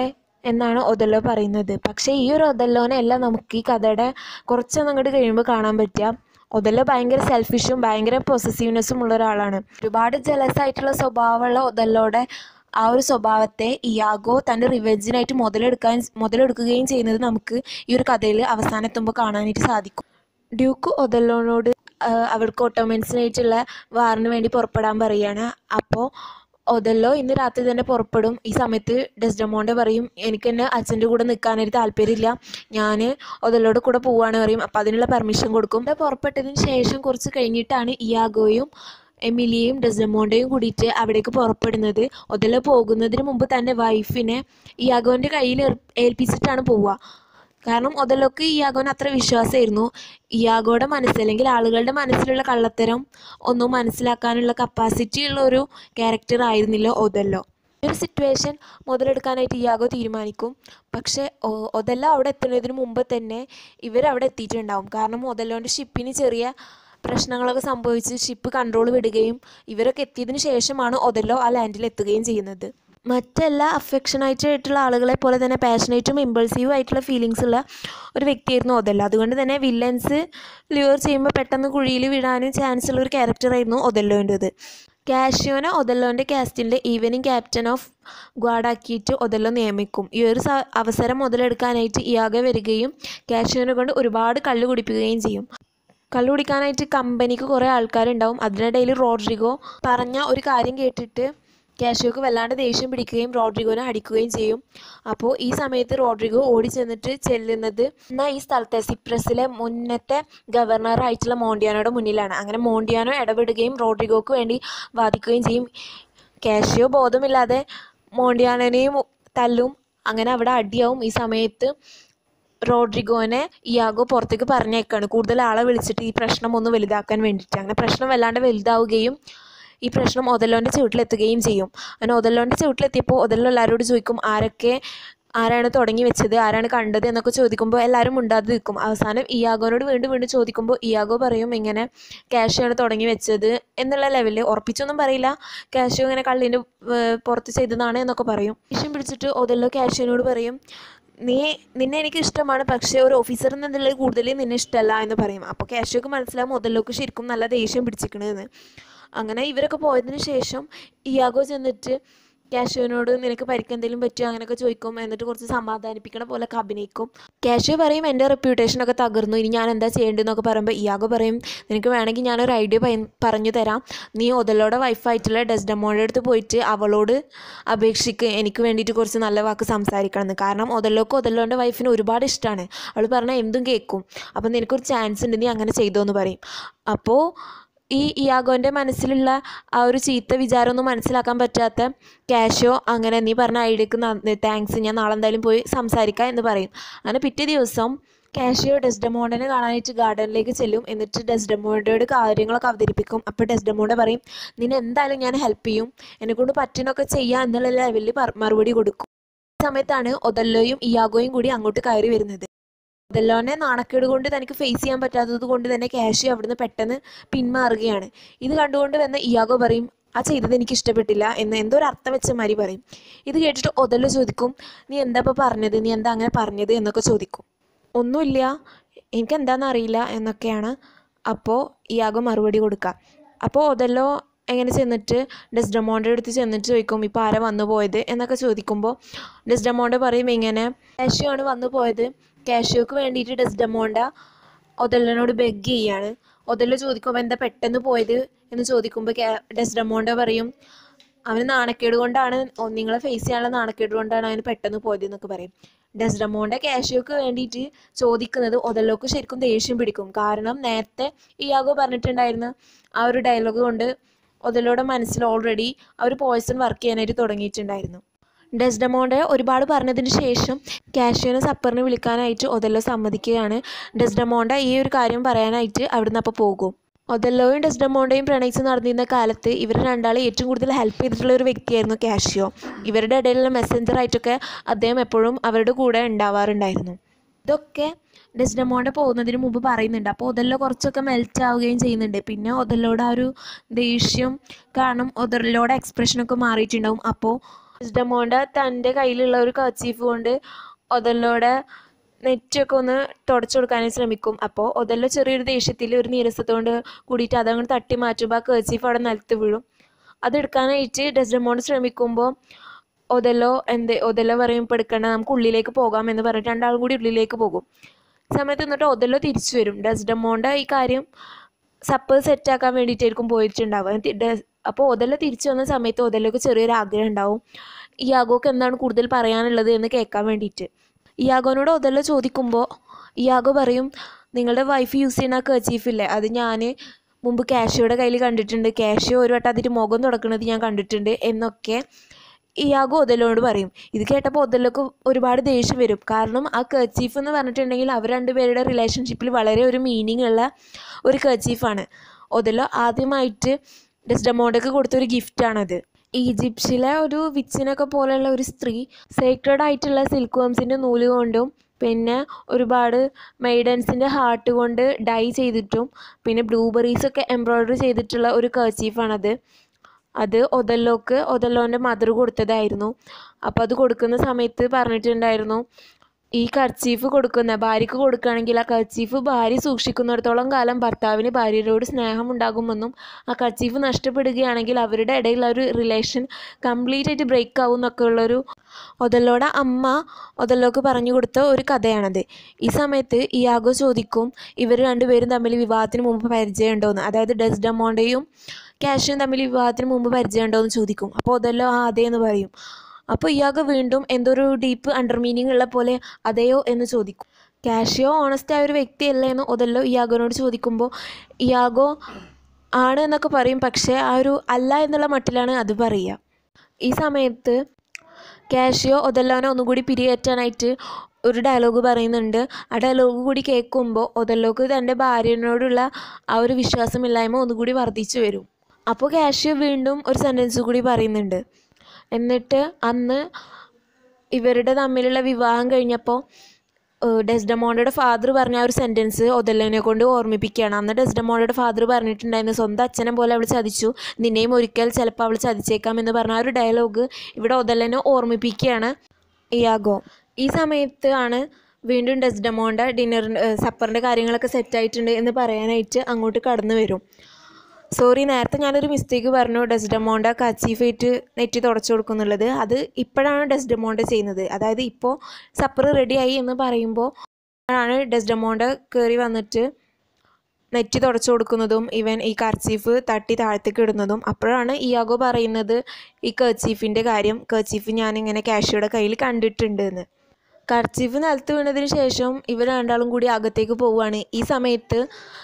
എന്നാണ് ഒതല്ലോ പറയുന്നത് പക്ഷേ ഈ ഒരു ഒതല്ലോനെ അല്ല നമുക്ക് ഈ കഥയുടെ കുറച്ചൊന്നും അങ്ങോട്ട് കഴിയുമ്പോൾ കാണാൻ പറ്റുക ഒതല്ലോ ഭയങ്കര സെൽഫിഷും ഭയങ്കര പൊസസീവ്നെസ്സും ഉള്ള ഒരാളാണ് ഒരുപാട് ജലസ് ആയിട്ടുള്ള സ്വഭാവമുള്ള ഒതല്ലോടെ ആ ഒരു സ്വഭാവത്തെ ഇയാഗോ തൻ്റെ റിവെഞ്ചിനായിട്ട് മുതലെടുക്കാൻ മുതലെടുക്കുകയും ചെയ്യുന്നത് നമുക്ക് ഈ ഒരു കഥയിൽ അവസാനെത്തുമ്പോൾ കാണാനായിട്ട് സാധിക്കും ഡ്യൂക്ക് ഒതല്ലോനോട് ആ, അവൾക്ക് ഒട്ടോമൻസിനായിട്ടുള്ള വാറിന് വേണ്ടി പുറപ്പെടാൻ പറയുകയാണ് അപ്പോൾ ഒതല്ലോ ഇന്ന് രാത്രി തന്നെ പുറപ്പെടും ഈ സമയത്ത് ഡെസ്ഡമോണ്ട് പറയും എനിക്ക് തന്നെ അച്ഛൻ്റെ കൂടെ നിൽക്കാനൊരു താല്പര്യമില്ല ഞാൻ ഒതല്ലോടെ കൂടെ പോവാണ് പറയും അപ്പോൾ അതിനുള്ള പെർമിഷൻ കൊടുക്കും ഇവിടെ പുറപ്പെട്ടതിന് ശേഷം കുറച്ച് കഴിഞ്ഞിട്ടാണ് ഇയാഗോയും എമിലിയയും ഡെസ്ഡമോണ്ടയും കൂടിയിട്ട് അവിടേക്ക് പുറപ്പെടുന്നത് ഒതല്ലോ പോകുന്നതിന് മുമ്പ് തൻ്റെ വൈഫിനെ ഇയാഗോൻ്റെ കയ്യിൽ ഏർ- ഏൽപ്പിച്ചിട്ടാണ് പോവുക കാരണം ഒതല്ലോക്ക് ഇയാഗോന് അത്ര വിശ്വാസമായിരുന്നു ഇയാഗോയുടെ മനസ്സ് അല്ലെങ്കിൽ ആളുകളുടെ മനസ്സിലുള്ള കള്ളത്തരം ഒന്നും മനസ്സിലാക്കാനുള്ള കപ്പാസിറ്റി ഉള്ള ഒരു ക്യാരക്ടർ ആയിരുന്നില്ല ഒതല്ലോ ഈ ഒരു സിറ്റുവേഷൻ മുതലെടുക്കാനായിട്ട് ഇയാഗോ തീരുമാനിക്കും പക്ഷേ ഒ- ഒതല്ലോ അവിടെ എത്തുന്നതിന് മുമ്പ് തന്നെ ഇവരവിടെ എത്തിയിട്ടുണ്ടാവും കാരണം ഒതല്ലോൻ്റെ ഷിപ്പിന് ചെറിയ പ്രശ്നങ്ങളൊക്കെ സംഭവിച്ച് ഷിപ്പ് കൺട്രോൾ വിടുകയും ഇവരൊക്കെ എത്തിയതിന് ശേഷമാണ് ഒതല്ലോ ആ ലാൻഡിൽ എത്തുകയും ചെയ്യുന്നത് മറ്റെല്ലാ അഫെക്ഷനായിട്ട് ആയിട്ടുള്ള ആളുകളെ പോലെ തന്നെ പാഷനേറ്റും ഇമ്പൾസീവും ആയിട്ടുള്ള ഫീലിങ്സ് ഉള്ള ഒരു വ്യക്തിയായിരുന്നു ഒതല്ലോ അതുകൊണ്ട് തന്നെ വില്ലൻസ് ലിവർ ചെയ്യുമ്പോൾ പെട്ടെന്ന് കുഴിയിൽ വിടാനും ചാൻസ് ഉള്ള ഒരു ക്യാരക്ടറായിരുന്നു ഒതല്ലോൻ്റെത് കാഷ്യോനെ ഒതല്ലോൻ്റെ കാസ്റ്റിൻ്റെ ഈവനിങ് ക്യാപ്റ്റൻ ഓഫ് ഗ്വാഡാക്കിയിട്ട് ഒതല്ലോ നിയമിക്കും ഈ ഒരു സ- അവസരം മുതലെടുക്കാനായിട്ട് ഇയാകെ വരികയും കാഷ്യോനെ കൊണ്ട് ഒരുപാട് കള്ളു കുടിപ്പിക്കുകയും ചെയ്യും കള്ളു കുടിക്കാനായിട്ട് കമ്പനിക്ക് കുറേ ആൾക്കാരുണ്ടാവും അതിനിടയിൽ റോഡ്രിഗോ പറഞ്ഞ ഒരു കാര്യം കേട്ടിട്ട് കാഷ്യോക്ക് വല്ലാണ്ട് ദേഷ്യം പിടിക്കുകയും റോഡ്രിഗോനെ അടിക്കുകയും ചെയ്യും അപ്പോൾ ഈ സമയത്ത് റോഡ്രിഗോ ഓടി ചെന്നിട്ട് ചെല്ലുന്നത് എന്നാൽ ഈ സ്ഥലത്തെ സിപ്രസിലെ മുന്നത്തെ ഗവർണറായിട്ടുള്ള മോണ്ടിയാനോയുടെ മുന്നിലാണ് അങ്ങനെ മോണ്ടിയാനോ ഇടപെടുകയും റോഡ്രിഗോക്ക് വേണ്ടി വാദിക്കുകയും ചെയ്യും കാഷ്യോ ബോധമില്ലാതെ മോണ്ടിയാനനെയും തല്ലും അങ്ങനെ അവിടെ അടിയാവും ഈ സമയത്ത് റോഡ്രിഗോനെ ഇയാഗോ പുറത്തേക്ക് പറഞ്ഞേക്കാണ് കൂടുതൽ ആളെ വിളിച്ചിട്ട് ഈ പ്രശ്നം ഒന്ന് വലുതാക്കാൻ വേണ്ടിയിട്ട് അങ്ങനെ പ്രശ്നം വല്ലാണ്ട് വലുതാവുകയും ഈ പ്രശ്നം ഒതല്ലോൻ്റെ ചുവട്ടിലെത്തുകയും ചെയ്യും അങ്ങനെ ഒതല്ലോൻ്റെ ചുവട്ടിലെത്തിയപ്പോൾ ഒതല്ലോ എല്ലാവരോട് ചോദിക്കും ആരൊക്കെ ആരാണ് തുടങ്ങി വെച്ചത് ആരാണ് കണ്ടത് എന്നൊക്കെ ചോദിക്കുമ്പോൾ എല്ലാവരും മിണ്ടാതെ നിൽക്കും അവസാനം ഇയാഗോനോട് വീണ്ടും വീണ്ടും ചോദിക്കുമ്പോൾ ഇയാഗോ പറയും ഇങ്ങനെ ക്യാഷാണ് തുടങ്ങി വെച്ചത് എന്നുള്ള ലെവലിൽ ഉറപ്പിച്ചൊന്നും പറയില്ല ക്യാഷ് ഇങ്ങനെ കള്ളിൻ്റെ ഏർ, പുറത്ത് ചെയ്തതാണ് എന്നൊക്കെ പറയും ദേഷ്യം പിടിച്ചിട്ട് ഒതല്ലോ ക്യാഷിനോട് പറയും നീ നിന്നെ എനിക്ക് ഇഷ്ടമാണ് പക്ഷേ ഒരു ഓഫീസർ എന്നുള്ള കൂടുതൽ നിന്നെ ഇഷ്ടമല്ല എന്ന് പറയും അപ്പോൾ ക്യാഷൊക്കെ മനസ്സിലാവും മുതലൊക്കെ ശരിക്കും നല്ല ദേഷ്യം പിടിച്ചിരിക്കണെന്ന് അങ്ങനെ ഇവരൊക്കെ പോയതിന് ശേഷം ഇയാഗോ ചെന്നിട്ട് കാഷ്യോനോട് നിനക്ക് പരിക്ക് എന്തെങ്കിലും പറ്റുമോ അങ്ങനെയൊക്കെ ചോദിക്കും എന്നിട്ട് കുറച്ച് സമാധാനിപ്പിക്കണ പോലെയൊക്കെ അഭിനയിക്കും കാഷ്യോ പറയും എൻ്റെ റെപ്യൂട്ടേഷനൊക്കെ തകർന്നു ഇനി ഞാൻ എന്താ ചെയ്യേണ്ടതെന്നൊക്കെ പറയുമ്പോൾ ഇയാഗോ പറയും നിനക്ക് വേണമെങ്കിൽ ഞാനൊരു ഐഡിയ പറഞ്ഞു തരാം നീ ഒതലോടെ വൈഫായിട്ടുള്ള ഡെസ്ഡമോളുടെ അടുത്ത് പോയിട്ട് അവളോട് അപേക്ഷിക്ക് എനിക്ക് വേണ്ടിയിട്ട് കുറച്ച് നല്ല വാക്ക് സംസാരിക്കണം എന്ന് കാരണം ഒതല്ലോക്ക് ഒതല്ലോൻ്റെ വൈഫിന് ഒരുപാട് ഇഷ്ടമാണ് അവൾ പറഞ്ഞാൽ എന്തും കേൾക്കും അപ്പോൾ നിനക്കൊരു ചാൻസ് ഉണ്ട് നീ അങ്ങനെ ചെയ്തോ എന്ന് പറയും അപ്പോൾ ഈ ഇയാഗോൻ്റെ മനസ്സിലുള്ള ആ ഒരു ചീത്ത വിചാരമൊന്നും മനസ്സിലാക്കാൻ പറ്റാത്ത ക്യാഷോ അങ്ങനെ നീ പറഞ്ഞ ഐഡിയക്ക് താങ്ക്സ് ഞാൻ നാളെ എന്തായാലും പോയി സംസാരിക്കാം എന്ന് പറയും അങ്ങനെ പിറ്റേ ദിവസം കാഷിയോ ഡെസ്ഡമോണ്ടനെ കാണാനായിട്ട് ഗാർഡനിലേക്ക് ചെല്ലും എന്നിട്ട് ഡെസ്ഡമോണ്ടയോട് കാര്യങ്ങളൊക്കെ അവതരിപ്പിക്കും അപ്പോൾ ഡെസ്ഡമോണ്ട പറയും നിന്നെ എന്തായാലും ഞാൻ ഹെൽപ്പ് ചെയ്യും എന്നെക്കൊണ്ട് പറ്റുന്നൊക്കെ ചെയ്യാം എന്നുള്ള ലെവലിൽ മറുപടി കൊടുക്കും ഈ സമയത്താണ് ഒതല്ലോയും ഇയാഗോയും കൂടി അങ്ങോട്ട് കയറി വരുന്നത് ഒതല്ലോനെ നാണക്കേട് കൊണ്ട് തനിക്ക് ഫേസ് ചെയ്യാൻ പറ്റാത്തത് കൊണ്ട് തന്നെ കാഷി അവിടുന്ന് പെട്ടെന്ന് പിന്മാറുകയാണ് ഇത് കണ്ടുകൊണ്ട് വന്ന ഇയാഗോ പറയും ആ ചെയ്തത് എനിക്ക് ഇഷ്ടപ്പെട്ടില്ല എന്ന് എന്തോ ഒരു അർത്ഥം വെച്ച മാതിരി പറയും ഇത് കേട്ടിട്ട് ഒതല്ലോ ചോദിക്കും നീ എന്താ ഇപ്പോൾ പറഞ്ഞത് നീ എന്താ അങ്ങനെ പറഞ്ഞത് എന്നൊക്കെ ചോദിക്കും ഒന്നുമില്ല എനിക്ക് എന്താണെന്ന് അറിയില്ല എന്നൊക്കെയാണ് അപ്പോൾ ഇയാഗോ മറുപടി കൊടുക്കുക അപ്പോൾ ഒതല്ലോ എങ്ങനെ ചെന്നിട്ട് ഡെസ്ഡമോൻ്റെ അടുത്ത് ചെന്നിട്ട് ചോദിക്കും ഇപ്പോൾ ആരാ വന്നു പോയത് എന്നൊക്കെ ചോദിക്കുമ്പോൾ ഡെസ്ഡമോണ്ട പറയും ഇങ്ങനെ കാഷ്യോ ആണ് വന്നു പോയത് കാഷ്യോക്ക് വേണ്ടിയിട്ട് ഡെസ്ഡമോണ്ട ഒതല്ലോനോട് ബെഗ് ചെയ്യാണ് ഒതല്ലോ ചോദിക്കുമ്പോൾ എന്താ പെട്ടെന്ന് പോയത് എന്ന് ചോദിക്കുമ്പോൾ ഡെസ്ഡമോണ്ട പറയും അവന് നാണക്കേട് കൊണ്ടാണ് ഓ, നിങ്ങളെ ഫേസ് ചെയ്യാനുള്ള നാണക്കേട് കൊണ്ടാണ് അവന് പെട്ടെന്ന് പോയത് എന്നൊക്കെ പറയും ഡെസ്ഡമോണ്ട കാഷ്യോക്ക് വേണ്ടിയിട്ട് ചോദിക്കുന്നത് ഒതല്ലോക്ക് ശരിക്കും ദേഷ്യം പിടിക്കും കാരണം നേരത്തെ ഇയാഗോ പറഞ്ഞിട്ടുണ്ടായിരുന്ന ആ ഒരു ഡയലോഗ് കൊണ്ട് ഒതല്ലോയുടെ മനസ്സിൽ ഓൾറെഡി ആ ഒരു പോയ്സൺ വർക്ക് ചെയ്യാനായിട്ട് തുടങ്ങിയിട്ടുണ്ടായിരുന്നു ഡെസ്ഡമോണ്ടെ ഒരുപാട് പറഞ്ഞതിന് ശേഷം കാഷ്യോനെ സപ്പറിനെ വിളിക്കാനായിട്ട് ഒതല്ലോ സമ്മതിക്കുകയാണ് ഡെസ്ഡമോണ്ട ഈ ഒരു കാര്യം പറയാനായിട്ട് അവിടുന്ന് അപ്പോൾ പോകും ഒതല്ലോയും ഡെസ്ഡമോണ്ടയും പ്രണയിച്ച് നടന്നിരുന്ന കാലത്ത് ഇവർ രണ്ടാളെ ഏറ്റവും കൂടുതൽ ഹെൽപ്പ് ചെയ്തിട്ടുള്ള ഒരു വ്യക്തിയായിരുന്നു കാഷ്യോ ഇവരുടെ ഇടയിലുള്ള മെസ്സഞ്ചറായിട്ടൊക്കെ അദ്ദേഹം എപ്പോഴും അവരുടെ കൂടെ ഉണ്ടാവാറുണ്ടായിരുന്നു ഇതൊക്കെ ഡെസ്ഡമോണ്ട പോകുന്നതിന് മുമ്പ് പറയുന്നുണ്ട് അപ്പോൾ ഒതല്ലോ കുറച്ചൊക്കെ മെൽറ്റ് ആവുകയും ചെയ്യുന്നുണ്ട് പിന്നെ ഒതല്ലോടെ ആ ഒരു ദേഷ്യം കാരണം ഒതല്ലോടെ എക്സ്പ്രഷനൊക്കെ മാറിയിട്ടുണ്ടാവും അപ്പോൾ ഡെസ്ഡമോണ്ട തൻ്റെ കയ്യിലുള്ള ഒരു കർച്ചീഫ് കൊണ്ട് ഒതല്ലോടെ നെറ്റൊക്കെ ഒന്ന് തുടച്ചു കൊടുക്കാനായി ശ്രമിക്കും അപ്പോൾ ഒതല്ലോ ചെറിയൊരു ദേഷ്യത്തിൽ ഒരു നീരസത്തോണ്ട് കൂടിയിട്ട് അതങ്ങോട്ട് തട്ടി മാറ്റുമ്പോൾ ആ കർച്ചീഫ് അവിടെ നിലത്ത് വീഴും അതെടുക്കാനായിട്ട് ഡെസ്ഡമോണ്ട് ശ്രമിക്കുമ്പോൾ ഒതല്ലോ എന്ത് ഒതല്ലോ പറയും ഇപ്പോൾ എടുക്കണ്ട നമുക്ക് ഉള്ളിലേക്ക് പോകാം എന്ന് പറഞ്ഞിട്ട് രണ്ടാളും കൂടി ഉള്ളിലേക്ക് പോകും ഈ സമയത്ത് എന്നിട്ട് ഒതല്ലോ തിരിച്ചു വരും ഡെസ്ഡമോണ്ട ഈ കാര്യം സപ്പ് സെറ്റാക്കാൻ വേണ്ടിയിട്ടായിരിക്കും പോയിട്ടുണ്ടാവുക അപ്പോൾ ഒതല്ലോ തിരിച്ചു വന്ന സമയത്ത് ഒതല്ലോക്ക് ചെറിയൊരു ആഗ്രഹം ഉണ്ടാവും ഇയാഗോക്ക് എന്താണ് കൂടുതൽ പറയാനുള്ളത് എന്ന് കേൾക്കാൻ വേണ്ടിയിട്ട് ഇയാഗോനോട് ഒതല്ലോ ചോദിക്കുമ്പോൾ ഇയാഗോ പറയും നിങ്ങളുടെ വൈഫ് യൂസ് ചെയ്യുന്ന കർച്ചീഫ് ഇല്ലേ അത് ഞാൻ മുമ്പ് കാഷ്യോയുടെ കയ്യിൽ കണ്ടിട്ടുണ്ട് കാഷ്യോ ഒരു വട്ടം അതിൻ്റെ മുഖം തുടക്കുന്നത് ഞാൻ കണ്ടിട്ടുണ്ട് എന്നൊക്കെ ഇയാഗോ ഒതല്ലോട് പറയും ഇത് കേട്ടപ്പോൾ ഒതല്ലോക്ക് ഒരുപാട് ദേഷ്യം വരും കാരണം ആ കർച്ചീഫ് എന്ന് പറഞ്ഞിട്ടുണ്ടെങ്കിൽ അവർ രണ്ടുപേരുടെ റിലേഷൻഷിപ്പിൽ വളരെ ഒരു മീനിങ് ഉള്ള ഒരു കർച്ചീഫാണ് ഒതല്ലോ ആദ്യമായിട്ട് ഡെസ്ഡമോണ്ടക്ക് കൊടുത്തൊരു ഗിഫ്റ്റാണത് ഈജിപ്ഷ്യയിലെ ഒരു വിച്ചിനൊക്കെ പോലെയുള്ള ഒരു സ്ത്രീ സേക്രഡ് ആയിട്ടുള്ള സിൽക്ക് വംസിൻ്റെ നൂല് കൊണ്ടും പിന്നെ ഒരുപാട് മെയ്ഡൻസിൻ്റെ ഹാർട്ട് കൊണ്ട് ഡൈ ചെയ്തിട്ടും പിന്നെ ബ്ലൂബെറീസൊക്കെ എംബ്രോയ്ഡറി ചെയ്തിട്ടുള്ള ഒരു കർച്ചീഫാണത് അത് ഒതല്ലോക്ക് ഒതല്ലോൻ്റെ മദർ കൊടുത്തതായിരുന്നു അപ്പോൾ അത് കൊടുക്കുന്ന സമയത്ത് പറഞ്ഞിട്ടുണ്ടായിരുന്നു ഈ കർച്ചീഫ് കൊടുക്കുന്ന ഭാര്യയ്ക്ക് കൊടുക്കുകയാണെങ്കിൽ ആ കർച്ചീഫ് ഭാര്യ സൂക്ഷിക്കുന്നിടത്തോളം കാലം ഭർത്താവിന് ഭാര്യയോട് സ്നേഹം ഉണ്ടാകുമെന്നും ആ കർച്ചീഫ് നഷ്ടപ്പെടുകയാണെങ്കിൽ അവരുടെ ഇടയിലുള്ള ഒരു റിലേഷൻ കംപ്ലീറ്റ് ആയിട്ട് ബ്രേക്ക് ആവും എന്നൊക്കെ ഉള്ളൊരു ഒതല്ലോടെ അമ്മ ഒതല്ലോക്ക് പറഞ്ഞു കൊടുത്ത ഒരു കഥയാണത് ഈ സമയത്ത് ഇയാഗോ ചോദിക്കും ഇവർ രണ്ടുപേരും തമ്മിൽ വിവാഹത്തിന് മുമ്പ് പരിചയമുണ്ടോയെന്ന് അതായത് ഡെസ്ഡമോണ്ടയും കാഷ്യും തമ്മിൽ വിവാഹത്തിന് മുമ്പ് പരിചയമുണ്ടോയെന്ന് ചോദിക്കും അപ്പോൾ ഒതല്ലോ ആ അതേ എന്ന് പറയും അപ്പോൾ ഇയാൾക്ക് വീണ്ടും എന്തോ ഒരു ഡീപ്പ് അണ്ടർ മീനിങ് ഉള്ള പോലെ അതെയോ എന്ന് ചോദിക്കും കാഷ്യോ ഓണസ്റ്റ് ആയ ഒരു വ്യക്തിയല്ലേ എന്ന് ഒതല്ലോ ഇയാഗോനോട് ചോദിക്കുമ്പോൾ ഇയാഗോ ആണ് എന്നൊക്കെ പറയും പക്ഷേ ആ ഒരു അല്ല എന്നുള്ള മട്ടിലാണ് അത് പറയുക ഈ സമയത്ത് കാഷ്യോ ഒതല്ലോനെ ഒന്നുകൂടി പിരിയേറ്റാനായിട്ട് ഒരു ഡയലോഗ് പറയുന്നുണ്ട് ആ ഡയലോഗ് കൂടി കേൾക്കുമ്പോൾ ഒതല്ലോക്ക് തൻ്റെ ഭാര്യനോടുള്ള ആ ഒരു വിശ്വാസമില്ലായ്മ ഒന്നുകൂടി വർദ്ധിച്ചു വരും അപ്പോൾ കാഷ്യോ വീണ്ടും ഒരു സെൻറ്റൻസ് കൂടി പറയുന്നുണ്ട് എന്നിട്ട് അന്ന് ഇവരുടെ തമ്മിലുള്ള വിവാഹം കഴിഞ്ഞപ്പോൾ ഡെസ്ഡമോണ്ടയുടെ ഫാദർ പറഞ്ഞ ആ ഒരു സെൻറ്റൻസ് ഒതല്ലോനെ കൊണ്ട് ഓർമ്മിപ്പിക്കുകയാണ് അന്ന് ഡെസ്ഡമോണ്ടയുടെ ഫാദർ പറഞ്ഞിട്ടുണ്ടായിരുന്നു സ്വന്തം അച്ഛനെ പോലെ അവൾ ചതിച്ചു നിന്നെയും ഒരിക്കൽ ചിലപ്പോൾ അവൾ ചതിച്ചേക്കാം എന്ന് പറഞ്ഞ ആ ഒരു ഡയലോഗ് ഇവിടെ ഒതല്ലനെ ഓർമ്മിപ്പിക്കുകയാണ് ഇയാഗോ ഈ സമയത്ത് ആണ് വീണ്ടും ഡെസ്ഡമോണ്ട ഡിന്നർ സപ്പറിൻ്റെ കാര്യങ്ങളൊക്കെ സെറ്റായിട്ടുണ്ട് എന്ന് പറയാനായിട്ട് അങ്ങോട്ട് കടന്നു വരും സോറി നേരത്തെ ഞാനൊരു മിസ്റ്റേക്ക് പറഞ്ഞു ഡെസ്ഡമോണ്ട കച്ചീഫേറ്റ് നെറ്റി തുടച്ചു കൊടുക്കുന്നുള്ളത് അത് ഇപ്പോഴാണ് ഡെസ്ഡമോണ്ട ചെയ്യുന്നത് അതായത് ഇപ്പോൾ സപ്പർ റെഡിയായി എന്ന് പറയുമ്പോൾ ആണ് ഡെസ്ഡമോണ്ട കയറി വന്നിട്ട് നെറ്റി തുടച്ചു കൊടുക്കുന്നതും ഇവൻ ഈ കർച്ചീഫ് തട്ടി താഴത്തേക്ക് ഇടുന്നതും അപ്പോഴാണ് ഇയാഗോ പറയുന്നത് ഈ കർച്ചീഫിൻ്റെ കാര്യം കർച്ചീഫ് ഞാനിങ്ങനെ കാഷ്യോയുടെ കയ്യിൽ കണ്ടിട്ടുണ്ട് എന്ന് കർച്ചീഫ് നിലത്ത് വീണതിന് ശേഷം ഇവർ രണ്ടാളും കൂടി അകത്തേക്ക് പോവുകയാണ് ഈ സമയത്ത്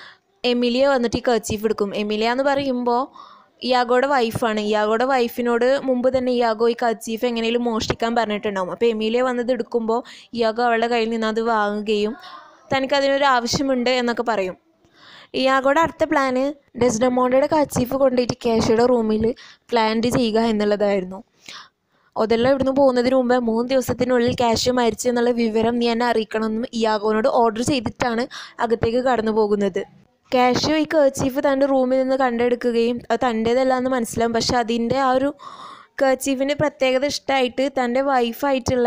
എമിലിയ വന്നിട്ട് ഈ കർച്ചീഫ് എടുക്കും എമിലിയ എന്ന് പറയുമ്പോൾ ഇയാഗോയുടെ വൈഫാണ് ഇയാഗോയുടെ വൈഫിനോട് മുമ്പ് തന്നെ ഇയാഗോ ഈ കർച്ചീഫ് എങ്ങനെയും മോഷ്ടിക്കാൻ പറഞ്ഞിട്ടുണ്ടാവും അപ്പോൾ എമിലിയ വന്നത് എടുക്കുമ്പോൾ ഇയാഗോ അവളുടെ കയ്യിൽ നിന്ന് അത് വാങ്ങുകയും തനിക്ക് അതിനൊരു ആവശ്യമുണ്ട് എന്നൊക്കെ പറയും ഇയാഗോയുടെ അടുത്ത പ്ലാന് ഡെസ്ഡമോണ്ടയുടെ കർച്ചീഫ് കൊണ്ടുപോയിട്ട് കേശയുടെ റൂമിൽ പ്ലാന്റ് ചെയ്യുക എന്നുള്ളതായിരുന്നു ഒതെല്ലാം ഇവിടുന്ന് പോകുന്നതിന് മുമ്പ് മൂന്ന് ദിവസത്തിനുള്ളിൽ കാഷ്യു മരിച്ചു എന്നുള്ള വിവരം നീ എന്നെ അറിയിക്കണമെന്നും ഇയാഗോനോട് ഓർഡർ ചെയ്തിട്ടാണ് അകത്തേക്ക് കടന്നു പോകുന്നത് കാഷ്യു ഈ കേർച്ചീഫ് തൻ്റെ റൂമിൽ നിന്ന് കണ്ടെടുക്കുകയും അത് തൻ്റേതല്ല എന്ന് മനസ്സിലാവും പക്ഷെ അതിൻ്റെ ആ ഒരു കേർച്ചീഫിൻ്റെ പ്രത്യേകത ഇഷ്ടമായിട്ട് തൻ്റെ വൈഫായിട്ടുള്ള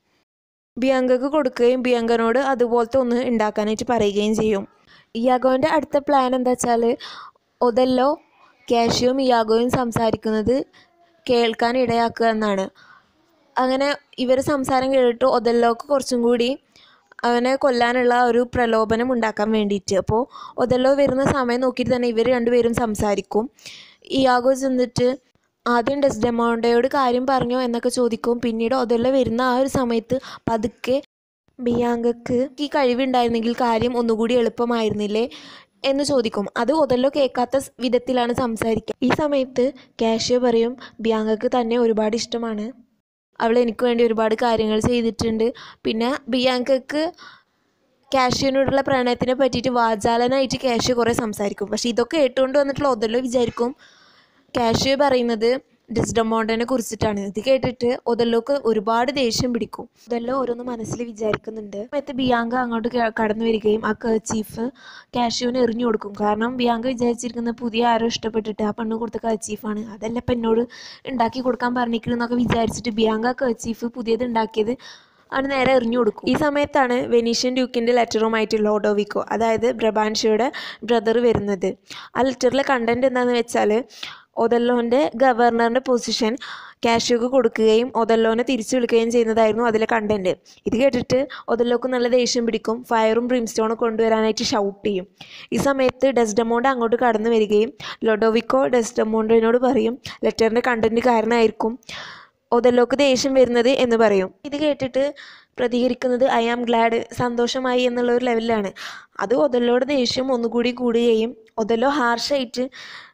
ബിയങ്കക്ക് കൊടുക്കുകയും ബിയങ്കനോട് അതുപോലത്തെ ഒന്ന് ഉണ്ടാക്കാനായിട്ട് പറയുകയും ചെയ്യും ഇയാഗോൻ്റെ അടുത്ത പ്ലാൻ എന്താ വെച്ചാൽ ഒതല്ലോ കാഷ്യും ഇയാഗോയും സംസാരിക്കുന്നത് കേൾക്കാൻ ഇടയാക്കുക എന്നാണ് അങ്ങനെ ഇവർ സംസാരം കേട്ടിട്ട് ഒതല്ലോക്ക് കുറച്ചും കൂടി അവനെ കൊല്ലാനുള്ള ഒരു പ്രലോഭനം ഉണ്ടാക്കാൻ വേണ്ടിയിട്ട് അപ്പോൾ ഒതല്ലോ വരുന്ന സമയം നോക്കിയിട്ട് തന്നെ ഇവർ രണ്ടുപേരും സംസാരിക്കും ഇയാഗോ ചെന്നിട്ട് ആദ്യം ഡെസ്ഡെമോണ്ടയോട് കാര്യം പറഞ്ഞോ എന്നൊക്കെ ചോദിക്കും പിന്നീട് ഒതല്ലോ വരുന്ന ആ ഒരു സമയത്ത് പതുക്കെ ബിയാങ്കക്ക് ഈ കഴിവുണ്ടായിരുന്നെങ്കിൽ കാര്യം ഒന്നുകൂടി എളുപ്പമായിരുന്നില്ലേ എന്ന് ചോദിക്കും അത് ഒതല്ലോ കേൾക്കാത്ത സ് വിധത്തിലാണ് സംസാരിക്കുക ഈ സമയത്ത് കാഷ്യോ പറയും ബിയാങ്കക്ക് തന്നെ ഒരുപാട് ഇഷ്ടമാണ് അവൾ എനിക്ക് വേണ്ടി ഒരുപാട് കാര്യങ്ങൾ ചെയ്തിട്ടുണ്ട് പിന്നെ ബിയാങ്കക്ക് കാഷ്യോനോടുള്ള പ്രണയത്തിനെ പറ്റിയിട്ട് വാചാലനായിട്ട് കാഷ്യോ കുറേ സംസാരിക്കും പക്ഷേ ഇതൊക്കെ കേട്ടുകൊണ്ട് വന്നിട്ടുള്ള ഒതല്ലോ വിചാരിക്കും കാഷ്യോ പറയുന്നത് ഡെസ്ഡമോണ്ടനെ കുറിച്ചിട്ടാണ് ഇത് കേട്ടിട്ട് ഒതല്ലോക്ക് ഒരുപാട് ദേഷ്യം പിടിക്കും ഒതല്ലോ ഓരോന്ന് മനസ്സിൽ വിചാരിക്കുന്നുണ്ട് സമയത്ത് ബിയാങ്ക അങ്ങോട്ട് ക- കടന്നു വരികയും ആ കർച്ചീഫ് കാഷ്യൂവിന് എറിഞ്ഞു കൊടുക്കും കാരണം ബിയാങ്ക വിചാരിച്ചിരിക്കുന്ന പുതിയ ആരോ ഇഷ്ടപ്പെട്ടിട്ട് ആ പെണ്ണ് കൊടുത്ത കർച്ചീഫാണ് അതല്ല ഇപ്പം എന്നോട് ഉണ്ടാക്കി കൊടുക്കാൻ പറഞ്ഞിരിക്കുന്നൊക്കെ വിചാരിച്ചിട്ട് ബിയാങ്ക കർച്ചീഫ് പുതിയത് ഉണ്ടാക്കിയത് അവന് നേരെ എറിഞ്ഞു കൊടുക്കും ഈ സമയത്താണ് വെനീഷ്യൻ ഡ്യൂക്കിൻ്റെ ലെറ്ററുമായിട്ട് ലോഡോവിക്കോ അതായത് ബ്രബാൻഷയുടെ ബ്രദർ വരുന്നത് ആ ലെറ്ററിലെ കണ്ടന്റ് എന്താണെന്ന് വെച്ചാൽ ഒതല്ലോൻ്റെ ഗവർണറിൻ്റെ പൊസിഷൻ കാഷ്യോക്ക് കൊടുക്കുകയും ഒതല്ലോനെ തിരിച്ചു വിളിക്കുകയും ചെയ്യുന്നതായിരുന്നു അതിലെ കണ്ടന്റ് ഇത് കേട്ടിട്ട് ഒതല്ലോക്ക് നല്ല ദേഷ്യം പിടിക്കും ഫയറും ബ്രിംസ്റ്റോണും കൊണ്ടുവരാനായിട്ട് ഷൗട്ട് ചെയ്യും ഈ സമയത്ത് ഡെസ്ഡമോണ്ട് അങ്ങോട്ട് കടന്നു വരികയും ലൊഡോവിക്കോ ഡെസ്ഡമോണ്ടിനോട് പറയും ലെറ്ററിൻ്റെ കണ്ടന്റ് കാരണമായിരിക്കും ഒതല്ലോക്ക് ദേഷ്യം വരുന്നത് എന്ന് പറയും ഇത് കേട്ടിട്ട് പ്രതികരിക്കുന്നത് ഐ ആം ഗ്ലാഡ് സന്തോഷമായി എന്നുള്ള ഒരു ലെവലിലാണ് അത് ഒതല്ലോയുടെ ദേഷ്യം ഒന്നുകൂടി കൂടുകയും ഒതല്ലോ ഹാർഷായിട്ട്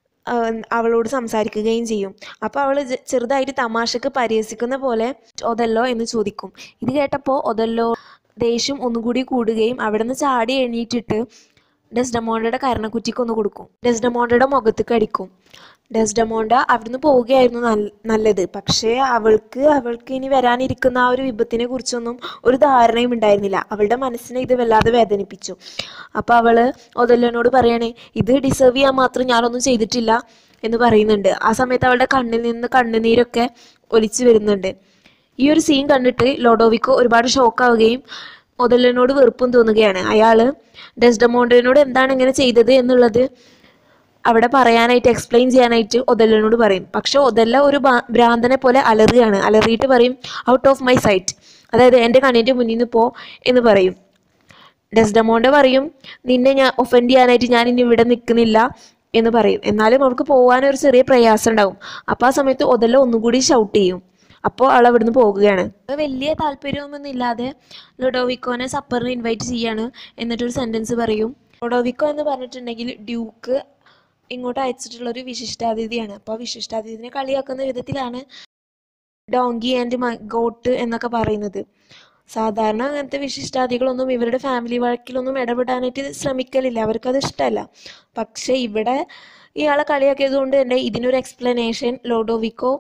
അവളോട് സംസാരിക്കുകയും ചെയ്യും അപ്പോൾ അവൾ ചെറുതായിട്ട് തമാശക്ക് പരിഹസിക്കുന്ന പോലെ ഒതല്ലോ എന്ന് ചോദിക്കും ഇത് കേട്ടപ്പോൾ ഒതല്ലോ ദേഷ്യം ഒന്നുകൂടി കൂടുകയും അവിടെ നിന്ന് ചാടി എണീറ്റിട്ട് ഡെസ്ഡമോണ്ടയുടെ കരണക്കുറ്റിക്ക് ഒന്ന് കൊടുക്കും ഡെസ്ഡമോണ്ടയുടെ മുഖത്തേക്ക് അടിക്കും ഡെസ്ഡമോണ്ട അവിടുന്ന് പോവുകയായിരുന്നു നൽ- നല്ലത് പക്ഷേ അവൾക്ക് അവൾക്ക് ഇനി വരാനിരിക്കുന്ന ആ ഒരു വിപത്തിനെ കുറിച്ചൊന്നും ഒരു ധാരണയും ഉണ്ടായിരുന്നില്ല അവളുടെ മനസ്സിനെ ഇത് വല്ലാതെ വേദനിപ്പിച്ചു അപ്പോൾ അവള് ഒതല്ലോനോട് പറയണേ ഇത് ഡിസേർവ് ചെയ്യാൻ മാത്രം ഞാനൊന്നും ചെയ്തിട്ടില്ല എന്ന് പറയുന്നുണ്ട് ആ സമയത്ത് അവളുടെ കണ്ണിൽ നിന്ന് കണ്ണുനീരൊക്കെ ഒലിച്ചു വരുന്നുണ്ട് ഈ ഒരു സീൻ കണ്ടിട്ട് ലോഡോവിക്കോ ഒരുപാട് ഷോക്കാവുകയും ഒതല്ലോനോട് വെറുപ്പും തോന്നുകയാണ് അയാൾ ഡെസ്ഡമോണ്ടിനോട് എന്താണ് ഇങ്ങനെ ചെയ്തത് എന്നുള്ളത് അവിടെ പറയാനായിട്ട് എക്സ്പ്ലെയിൻ ചെയ്യാനായിട്ട് ഒതല്ലനോട് പറയും പക്ഷെ ഒതല്ല ഒരു ബാ- ഭ്രാന്തനെ പോലെ അലറുകയാണ് അലറിയിട്ട് പറയും ഔട്ട് ഓഫ് മൈ സൈറ്റ് അതായത് എൻ്റെ കണ്ണിൻ്റെ മുന്നിൽ നിന്ന് പോ എന്ന് പറയും ഡെസ്ഡമോണ്ട പറയും നിന്നെ ഞാൻ ഒഫൻഡ് ചെയ്യാനായിട്ട് ഞാൻ ഇനി ഇവിടെ നിൽക്കുന്നില്ല എന്ന് പറയും എന്നാലും അവൾക്ക് പോകാൻ ഒരു ചെറിയ പ്രയാസം ഉണ്ടാവും അപ്പോൾ ആ സമയത്ത് ഒതല്ല ഒന്നുകൂടി ഷൗട്ട് ചെയ്യും അപ്പോൾ അവൾ അവിടുന്ന് പോകുകയാണ് വലിയ താല്പര്യമൊന്നും ഇല്ലാതെ ലൊഡോവിക്കോനെ സപ്പറിന് ഇൻവൈറ്റ് ചെയ്യാണ് എന്നിട്ടൊരു സെൻറ്റൻസ് പറയും ലൊഡോവിക്കോ എന്ന് പറഞ്ഞിട്ടുണ്ടെങ്കിൽ ഡ്യൂക്ക് ഇങ്ങോട്ട് അയച്ചിട്ടുള്ള ഒരു വിശിഷ്ടാതിഥിയാണ് അപ്പോൾ ആ വിശിഷ്ടാതിഥിനെ കളിയാക്കുന്ന വിധത്തിലാണ് ഡോങ്കി ആൻഡ് ഗോട്ട് എന്നൊക്കെ പറയുന്നത് സാധാരണ അങ്ങനത്തെ വിശിഷ്ടാതികളൊന്നും ഇവരുടെ ഫാമിലി വഴക്കിലൊന്നും ഇടപെടാനായിട്ട് ശ്രമിക്കലില്ല അവർക്കത് ഇഷ്ടമല്ല പക്ഷേ ഇവിടെ ഇയാളെ കളിയാക്കിയത് കൊണ്ട് തന്നെ ഇതിനൊരു എക്സ്പ്ലനേഷൻ ലോഡോവിക്കോ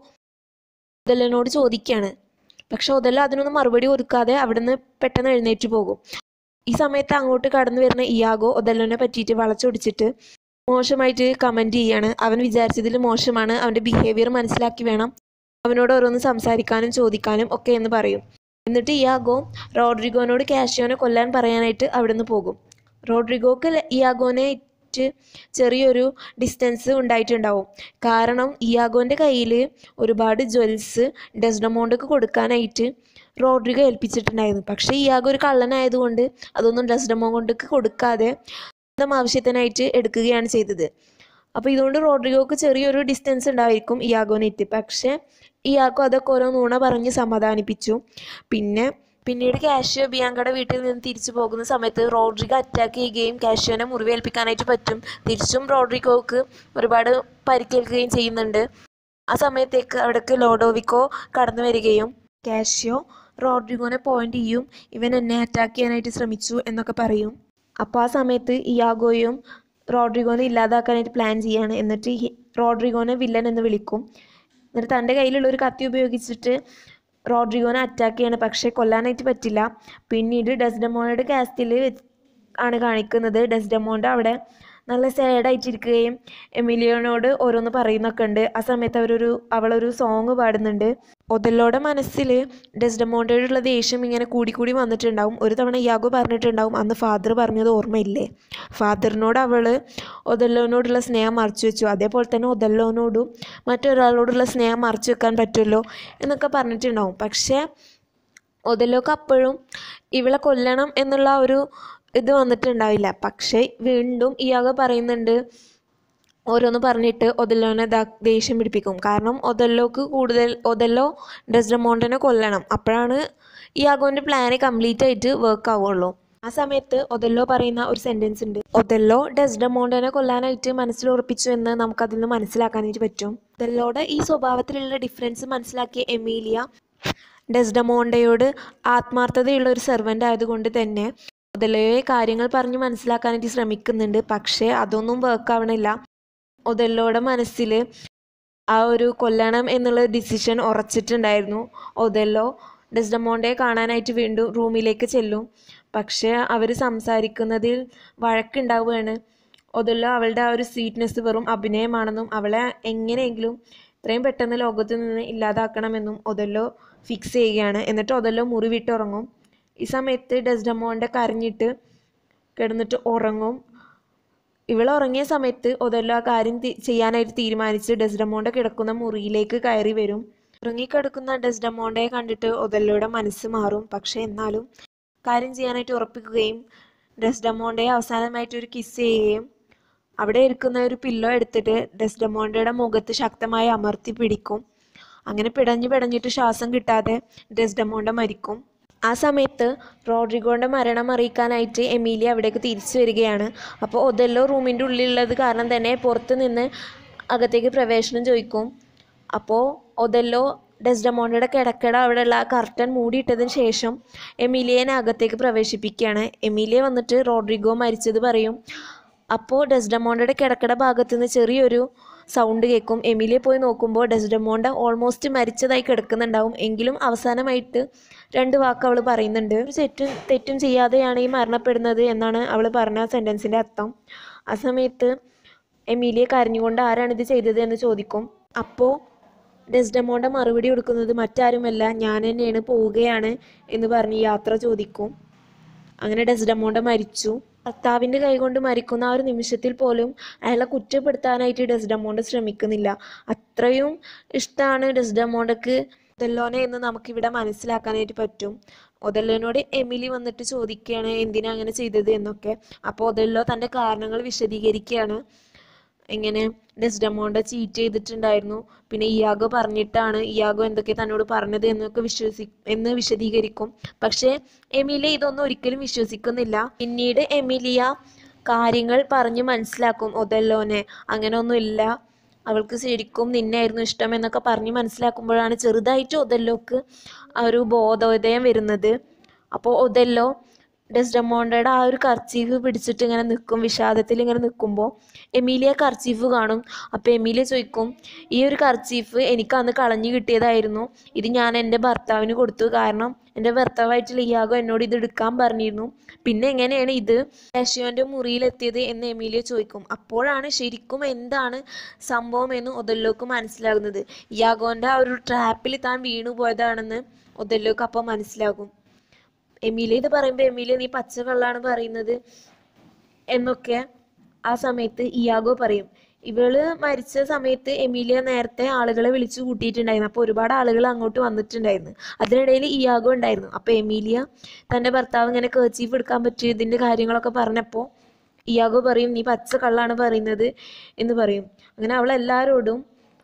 ഒതല്ലനോട് ചോദിക്കുകയാണ് പക്ഷെ ഒതല്ല അതിനൊന്നും മറുപടി കൊടുക്കാതെ അവിടുന്ന് പെട്ടെന്ന് എഴുന്നേറ്റ് പോകും ഈ സമയത്ത് അങ്ങോട്ട് കടന്നു വരുന്ന ഇയാഗോ ഒതല്ലോനെ പറ്റിയിട്ട് വളച്ചൊടിച്ചിട്ട് മോശമായിട്ട് കമൻറ്റ് ചെയ്യാണ് അവൻ വിചാരിച്ചതിൽ മോശമാണ് അവൻ്റെ ബിഹേവിയർ മനസ്സിലാക്കി വേണം അവനോട് ഓരോന്ന് സംസാരിക്കാനും ചോദിക്കാനും ഒക്കെ എന്ന് പറയും എന്നിട്ട് ഇയാഗോ റോഡ്രിഗോനോട് കാഷ്യോനെ കൊല്ലാൻ പറയാനായിട്ട് അവിടുന്ന് പോകും റോഡ്രിഗോക്ക് ല- ഇയാഗോനെ ഇറ്റ് ചെറിയൊരു ഡിസ്റ്റൻസ് ഉണ്ടായിട്ടുണ്ടാവും കാരണം ഇയാഗോൻ്റെ കയ്യിൽ ഒരുപാട് ജ്വൽസ് ഡെസ്ഡമോണ്ടക്ക് കൊടുക്കാനായിട്ട് റോഡ്രിഗോ ഏൽപ്പിച്ചിട്ടുണ്ടായിരുന്നു പക്ഷേ ഇയാഗോ ഒരു കള്ളനായതുകൊണ്ട് അതൊന്നും ഡെസ്ഡമോണ്ടക്ക് കൊടുക്കാതെ സ്വന്തം ആവശ്യത്തിനായിട്ട് എടുക്കുകയാണ് ചെയ്തത് അപ്പോൾ ഇതുകൊണ്ട് റോഡ്രിഗോക്ക് ചെറിയൊരു ഡിസ്റ്റൻസ് ഉണ്ടായിരിക്കും ഇയാഗോനായിട്ട് പക്ഷേ ഇയാൾക്കും അതൊക്കെ ഓരോ നുണ പറഞ്ഞ് സമാധാനിപ്പിച്ചു പിന്നെ പിന്നീട് കാഷ്യോ ബിയാങ്കയുടെ വീട്ടിൽ നിന്ന് തിരിച്ചു പോകുന്ന സമയത്ത് റോഡ്രിഗോ അറ്റാക്ക് ചെയ്യുകയും കാഷ്യോനെ മുറിവേൽപ്പിക്കാനായിട്ട് പറ്റും തിരിച്ചും റോഡ്രിഗോക്ക് ഒരുപാട് പരിക്കേൽക്കുകയും ചെയ്യുന്നുണ്ട് ആ സമയത്തേക്ക് അവിടേക്ക് ലോഡോവിക്കോ കടന്നു വരികയും കാഷ്യോ റോഡ്രിഗോനെ പോയിന്റ് ചെയ്യും ഇവൻ എന്നെ അറ്റാക്ക് ചെയ്യാനായിട്ട് ശ്രമിച്ചു എന്നൊക്കെ പറയും അപ്പോൾ ആ സമയത്ത് ഇയാഗോയും റോഡ്രിഗോനെ ഇല്ലാതാക്കാനായിട്ട് പ്ലാൻ ചെയ്യാണ് എന്നിട്ട് ഈ റോഡ്രിഗോനെ വില്ലൻ എന്ന് വിളിക്കും എന്നിട്ട് തൻ്റെ കയ്യിലുള്ള ഒരു കത്തി ഉപയോഗിച്ചിട്ട് റോഡ്രിഗോനെ അറ്റാക്ക് ചെയ്യാണ് പക്ഷേ കൊല്ലാനായിട്ട് പറ്റില്ല പിന്നീട് ഡെസ്ഡമോണയുടെ കാസ്റ്റിൽ ആണ് കാണിക്കുന്നത് ഡെസ്ഡമോണ്ട അവിടെ നല്ല സാഡായിട്ടിരിക്കുകയും എമിലിയോനോട് ഓരോന്ന് പറയുന്നൊക്കെ ഉണ്ട് ആ സമയത്ത് അവരൊരു അവളൊരു സോങ് പാടുന്നുണ്ട് ഒതല്ലോടെ മനസ്സിൽ ഡെസ്ഡമോണ്ടയോടുള്ള ദേഷ്യം ഇങ്ങനെ കൂടിക്കൂടി വന്നിട്ടുണ്ടാവും ഒരു തവണ ഇയാഗോ പറഞ്ഞിട്ടുണ്ടാവും അന്ന് ഫാദർ പറഞ്ഞത് ഓർമ്മയില്ലേ ഫാദറിനോട് അവൾ ഒതല്ലോനോടുള്ള സ്നേഹം മറച്ചു വെച്ചു അതേപോലെ തന്നെ ഒതല്ലോനോടും മറ്റൊരാളോടുള്ള സ്നേഹം മറച്ചു വെക്കാൻ പറ്റുമല്ലോ എന്നൊക്കെ പറഞ്ഞിട്ടുണ്ടാവും പക്ഷേ ഒതല്ലോക്ക് അപ്പോഴും ഇവളെ കൊല്ലണം എന്നുള്ള ആ ഒരു ഇത് വന്നിട്ടുണ്ടാവില്ല പക്ഷേ വീണ്ടും ഇയാഗോ പറയുന്നുണ്ട് ഓരോന്ന് പറഞ്ഞിട്ട് ഒതല്ലോനെ ദാ ദേഷ്യം പിടിപ്പിക്കും കാരണം ഒതല്ലോക്ക് കൂടുതൽ ഒതല്ലോ ഡെസ്ഡമോണ്ടനെ കൊല്ലണം അപ്പോഴാണ് ഇയാഗോൻ്റെ പ്ലാന് കംപ്ലീറ്റ് ആയിട്ട് വർക്ക് ആവുള്ളൂ ആ സമയത്ത് ഒതല്ലോ പറയുന്ന ഒരു സെൻറ്റൻസ് ഉണ്ട് ഒതല്ലോ ഡെസ്ഡമോണ്ടനെ കൊല്ലാനായിട്ട് മനസ്സിൽ ഉറപ്പിച്ചു എന്ന് നമുക്കതിൽ നിന്ന് മനസ്സിലാക്കാനായിട്ട് പറ്റും ഒതല്ലോയുടെ ഈ സ്വഭാവത്തിലുള്ള ഡിഫറൻസ് മനസ്സിലാക്കിയ എമീലിയ ഡെസ്ഡമോണ്ടയോട് ആത്മാർത്ഥതയുള്ള ഒരു സെർവൻ്റ് ആയതുകൊണ്ട് തന്നെ ഒതല്ലോയെ കാര്യങ്ങൾ പറഞ്ഞ് മനസ്സിലാക്കാനായിട്ട് ശ്രമിക്കുന്നുണ്ട് പക്ഷേ അതൊന്നും വർക്ക് ആവണില്ല ഒതല്ലോയുടെ മനസ്സിൽ ആ ഒരു കൊല്ലണം എന്നുള്ള ഡിസിഷൻ ഉറച്ചിട്ടുണ്ടായിരുന്നു ഒതെല്ലോ ഡെസ്ഡമോണ്ടയെ കാണാനായിട്ട് വീണ്ടും റൂമിലേക്ക് ചെല്ലും പക്ഷേ അവർ സംസാരിക്കുന്നതിൽ വഴക്കുണ്ടാവുകയാണ് ഒതെല്ലോ അവളുടെ ആ ഒരു സ്വീറ്റ്നെസ് വെറും അഭിനയമാണെന്നും അവളെ എങ്ങനെയെങ്കിലും ഇത്രയും പെട്ടെന്ന് ലോകത്ത് നിന്ന് ഇല്ലാതാക്കണമെന്നും ഒതെല്ലോ ഫിക്സ് ചെയ്യുകയാണ് എന്നിട്ട് ഒതെല്ലോ മുറി വിട്ടുറങ്ങും ഈ സമയത്ത് ഡെസ്ഡമോണ്ട കരഞ്ഞിട്ട് കിടന്നിട്ട് ഉറങ്ങും ഇവൾ ഉറങ്ങിയ സമയത്ത് ഒതെല്ലോ ആ കാര്യം തി- ചെയ്യാനായിട്ട് തീരുമാനിച്ച് ഡെസ്ഡമോണ്ട കിടക്കുന്ന മുറിയിലേക്ക് കയറി വരും ഉറങ്ങിക്കിടക്കുന്ന ഡെസ്ഡമോണ്ടയെ കണ്ടിട്ട് ഒതെല്ലോയുടെ മനസ്സ് മാറും പക്ഷേ എന്നാലും കാര്യം ചെയ്യാനായിട്ട് ഉറപ്പിക്കുകയും ഡെസ്ഡമോണ്ടയെ അവസാനമായിട്ട് ഒരു കിസ് ചെയ്യുകയും അവിടെ ഇരിക്കുന്ന ഒരു പില്ലോ എടുത്തിട്ട് ഡെസ്ഡമോണ്ടയുടെ മുഖത്ത് ശക്തമായി അമർത്തി പിടിക്കും അങ്ങനെ പിടഞ്ഞു പിടഞ്ഞിട്ട് ശ്വാസം കിട്ടാതെ ഡെസ്ഡമോണ്ട മരിക്കും ആ സമയത്ത് റോഡ്രിഗോയുടെ മരണം അറിയിക്കാനായിട്ട് എമീലിയ അവിടേക്ക് തിരിച്ചു വരികയാണ് അപ്പോൾ ഒതെല്ലോ റൂമിൻ്റെ ഉള്ളിലുള്ളത് കാരണം തന്നെ പുറത്ത് നിന്ന് അകത്തേക്ക് പ്രവേശനം ചോദിക്കും അപ്പോൾ ഒതെല്ലോ ഡെസ്ഡമോണ്ടയുടെ കിടക്കട അവിടെയുള്ള ആ കർട്ടൻ മൂടിയിട്ടതിന് ശേഷം എമീലിയനെ അകത്തേക്ക് പ്രവേശിപ്പിക്കുകയാണ് എമീലിയ വന്നിട്ട് റോഡ്രിഗോ മരിച്ചത് പറയും അപ്പോൾ ഡെസ്ഡമോണ്ടയുടെ കിടക്കട ഭാഗത്ത് നിന്ന് ചെറിയൊരു സൗണ്ട് കേൾക്കും എമിലിയെ പോയി നോക്കുമ്പോൾ ഡെസ്ഡമോണ്ട ഓൾമോസ്റ്റ് മരിച്ചതായി കിടക്കുന്നുണ്ടാവും എങ്കിലും അവസാനമായിട്ട് രണ്ട് വാക്ക് അവൾ പറയുന്നുണ്ട് ഒരു തെറ്റും തെറ്റും ചെയ്യാതെയാണ് ഈ മരണപ്പെടുന്നത് എന്നാണ് അവൾ പറഞ്ഞ സെൻറ്റൻസിൻ്റെ അർത്ഥം ആ സമയത്ത് എമീലിയെ കരഞ്ഞുകൊണ്ട് ആരാണ് ഇത് ചെയ്തത് എന്ന് ചോദിക്കും അപ്പോൾ ഡെസ്ഡമോണ്ട മറുപടി കൊടുക്കുന്നത് മറ്റാരുമല്ല ഞാൻ തന്നെയാണ് പോവുകയാണ് എന്ന് പറഞ്ഞ് യാത്ര ചോദിക്കും അങ്ങനെ ഡെസ്ഡമോണ്ട മരിച്ചു ഭർത്താവിൻ്റെ കൈകൊണ്ട് മരിക്കുന്ന ആ ഒരു നിമിഷത്തിൽ പോലും അയാളെ കുറ്റപ്പെടുത്താനായിട്ട് ഡെസ്ഡമോണ്ട ശ്രമിക്കുന്നില്ല അത്രയും ഇഷ്ടമാണ് ഡെസ്ഡമോണ്ടക്ക് ഒതെല്ലോനെ എന്ന് നമുക്കിവിടെ മനസ്സിലാക്കാനായിട്ട് പറ്റും ഒതെല്ലോനോട് എമിലി വന്നിട്ട് ചോദിക്കുകയാണ് എന്തിനാ അങ്ങനെ ചെയ്തത് എന്നൊക്കെ അപ്പോൾ ഒതെല്ലോ തൻ്റെ കാരണങ്ങൾ വിശദീകരിക്കുകയാണ് ഇങ്ങനെ ഡെസ്ഡമോണ്ട ചീറ്റ് ചെയ്തിട്ടുണ്ടായിരുന്നു പിന്നെ ഇയാഗോ പറഞ്ഞിട്ടാണ് ഇയാഗോ എന്തൊക്കെ തന്നോട് പറഞ്ഞത് എന്നൊക്കെ വിശ്വസി എന്ന് വിശദീകരിക്കും പക്ഷേ എമിലിയ ഇതൊന്നും ഒരിക്കലും വിശ്വസിക്കുന്നില്ല പിന്നീട് എമിലിയ കാര്യങ്ങൾ പറഞ്ഞ് മനസ്സിലാക്കും ഒതെല്ലോനെ അങ്ങനെയൊന്നുമില്ല അവൾക്ക് ശരിക്കും നിന്നായിരുന്നു ഇഷ്ടം എന്നൊക്കെ പറഞ്ഞ് മനസ്സിലാക്കുമ്പോഴാണ് ചെറുതായിട്ട് ഒതെല്ലോക്ക് ആ ഒരു ബോധോദയം വരുന്നത് അപ്പോൾ ഒതെല്ലോ ഡെസ്ഡമോണ്ടയുടെ ആ ഒരു കർച്ചീഫ് പിടിച്ചിട്ട് ഇങ്ങനെ നിൽക്കും വിഷാദത്തിൽ ഇങ്ങനെ നിൽക്കുമ്പോൾ എമീലിയ കർച്ചീഫ് കാണും അപ്പോൾ എമീലിയ ചോദിക്കും ഈ ഒരു കർച്ചീഫ് എനിക്ക് അന്ന് കളഞ്ഞു കിട്ടിയതായിരുന്നു ഇത് ഞാൻ എൻ്റെ ഭർത്താവിന് കൊടുത്തു കാരണം എൻ്റെ ഭർത്താവായിട്ടുള്ള ഇയാഗോ എന്നോട് ഇത് എടുക്കാൻ പറഞ്ഞിരുന്നു പിന്നെ എങ്ങനെയാണ് ഇത് കാഷ്യോൻ്റെ മുറിയിലെത്തിയത് എന്ന് എമീലിയ ചോദിക്കും അപ്പോഴാണ് ശരിക്കും എന്താണ് സംഭവം എന്ന് ഒതല്ലോക്ക് മനസ്സിലാകുന്നത് ഇയാഗോൻ്റെ ആ ഒരു ട്രാപ്പിൽ താൻ വീണു പോയതാണെന്ന് ഒതല്ലോക്ക് അപ്പോൾ മനസ്സിലാകും എമീലിയ ഇത് പറയുമ്പോൾ എമീലിയ നീ പച്ചക്കള്ളാണ് പറയുന്നത് എന്നൊക്കെ ആ സമയത്ത് ഇയാഗോ പറയും ഇവള് മരിച്ച സമയത്ത് എമീലിയ നേരത്തെ ആളുകളെ വിളിച്ചു കൂട്ടിയിട്ടുണ്ടായിരുന്നു അപ്പോൾ ഒരുപാട് ആളുകൾ അങ്ങോട്ട് വന്നിട്ടുണ്ടായിരുന്നു അതിനിടയിൽ ഇയാഗോ ഉണ്ടായിരുന്നു അപ്പോൾ എമീലിയ തൻ്റെ ഭർത്താവ് ഇങ്ങനെ കേച്ചീഫ് എടുക്കാൻ പറ്റിയ ഇതിൻ്റെ കാര്യങ്ങളൊക്കെ പറഞ്ഞപ്പോൾ ഇയാഗോ പറയും നീ പച്ച കള്ളാണ് പറയുന്നത് എന്ന് പറയും അങ്ങനെ അവൾ എല്ലാവരോടും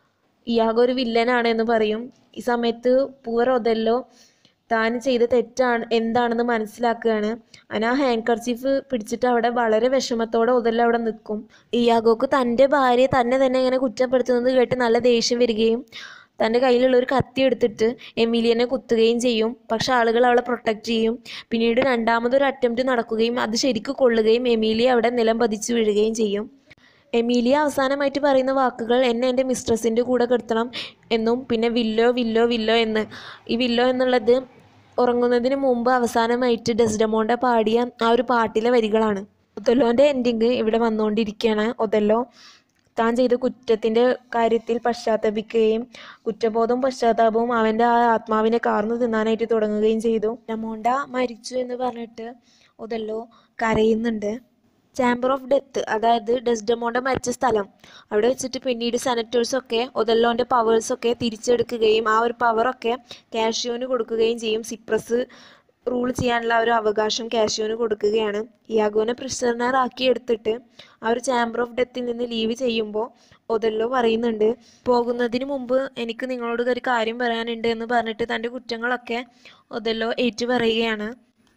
ഇയാഗോ ഒരു വില്ലനാണ് എന്ന് പറയും ഈ സമയത്ത് പൂവർ ഒതല്ലോ താൻ ചെയ്ത തെറ്റാണ് എന്താണെന്ന് മനസ്സിലാക്കുകയാണ് അങ്ങനെ ആ ഹാൻഡ് കർച്ചീഫ് പിടിച്ചിട്ട് അവിടെ വളരെ വിഷമത്തോടെ ഒതല്ലോ അവിടെ നിൽക്കും ഇയാഗോക്ക് തൻ്റെ ഭാര്യ തന്നെ തന്നെ ഇങ്ങനെ കുറ്റപ്പെടുത്തുന്നത് കേട്ട് നല്ല ദേഷ്യം വരികയും തൻ്റെ കയ്യിലുള്ള ഒരു കത്തി എടുത്തിട്ട് എമിലിയനെ കുത്തുകയും ചെയ്യും പക്ഷെ ആളുകൾ അവളെ പ്രൊട്ടക്റ്റ് ചെയ്യും പിന്നീട് രണ്ടാമതൊരു അറ്റംപ്റ്റ് നടക്കുകയും അത് ശരിക്ക് കൊള്ളുകയും എമീലിയ അവിടെ നിലം പതിച്ചു വീഴുകയും ചെയ്യും എമീലിയ അവസാനമായിട്ട് പറയുന്ന വാക്കുകൾ എന്നെ എൻ്റെ മിസ്ട്രസിൻ്റെ കൂടെ കെടുത്തണം എന്നും പിന്നെ വില്ലോ വില്ലോ വില്ലോ എന്ന് ഈ വില്ലോ എന്നുള്ളത് ഉറങ്ങുന്നതിന് മുമ്പ് അവസാനമായിട്ട് ഡെസ്ഡമോണ്ട പാടിയ ആ ഒരു പാട്ടിലെ വരികളാണ് ഒതല്ലോൻ്റെ എൻഡിങ് ഇവിടെ വന്നുകൊണ്ടിരിക്കുകയാണ് ഒതല്ലോ താൻ ചെയ്ത കുറ്റത്തിൻ്റെ കാര്യത്തിൽ പശ്ചാത്തപിക്കുകയും കുറ്റബോധവും പശ്ചാത്താപവും അവൻ്റെ ആ ആത്മാവിനെ കാർന്നു തിന്നാനായിട്ട് തുടങ്ങുകയും ചെയ്തു ഡെമോണ്ട മരിച്ചു എന്ന് പറഞ്ഞിട്ട് ഒതല്ലോ കരയുന്നുണ്ട് ചാമ്പർ ഓഫ് ഡെത്ത് അതായത് ഡെസ്ഡമോണ്ട മരിച്ച സ്ഥലം അവിടെ വെച്ചിട്ട് പിന്നീട് സെനറ്റേഴ്സൊക്കെ ഒതല്ലോൻ്റെ പവേഴ്സൊക്കെ തിരിച്ചെടുക്കുകയും ആ ഒരു പവറൊക്കെ കാഷ്യോന് കൊടുക്കുകയും ചെയ്യും സിപ്രസ് റൂൾ ചെയ്യാനുള്ള ആ ഒരു അവകാശം കാഷ്യോന് കൊടുക്കുകയാണ് ഇയാഗോനെ പ്രിസണർ ആക്കി എടുത്തിട്ട് ആ ഒരു ചാമ്പർ ഓഫ് ഡെത്തിൽ നിന്ന് ലീവ് ചെയ്യുമ്പോൾ ഒതല്ലോ പറയുന്നുണ്ട് പോകുന്നതിന് മുമ്പ് എനിക്ക് നിങ്ങളോട് ഒരു കാര്യം പറയാനുണ്ട് എന്ന് പറഞ്ഞിട്ട് തൻ്റെ കുറ്റങ്ങളൊക്കെ ഒതല്ലോ ഏറ്റു പറയുകയാണ്